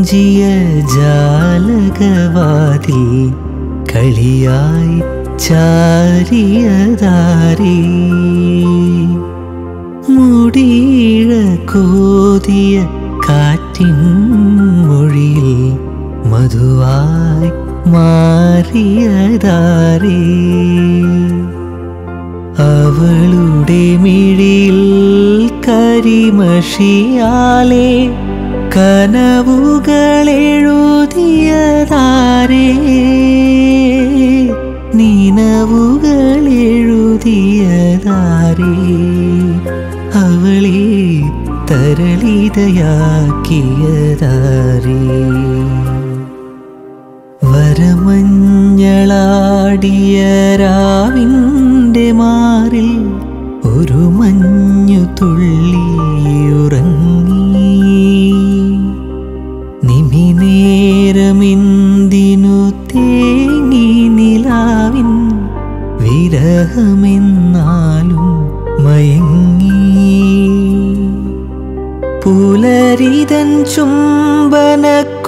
കൊഞ്ചിയ ജാലകവാതിൽ കളിയായി ചാരിയതാരേ മുടിയിഴ കോതിയ കാറ്റിൻ മൊഴിയിൽ മധുവായി മാറിയതാരേ അവളുടെ മിഴിയിൽ കരിമഷിയാലെ കനവുകളെഴുതിയതാരേ നിനവുകളെഴുതിയതാരേ അവളെ തരളിതയാക്കിയതാരേ വരമഞ്ഞളാടിയ രാവിൻ്റെ മാറിൽ ഒരു മഞ്ഞു തുള്ളിയുറങ്ങി നിമിനേരമെന്തിനു തേങ്ങി നിലാവിൻ വിരഹമെന്നാലും മയങ്ങി പുലരിതൻ ചുംബന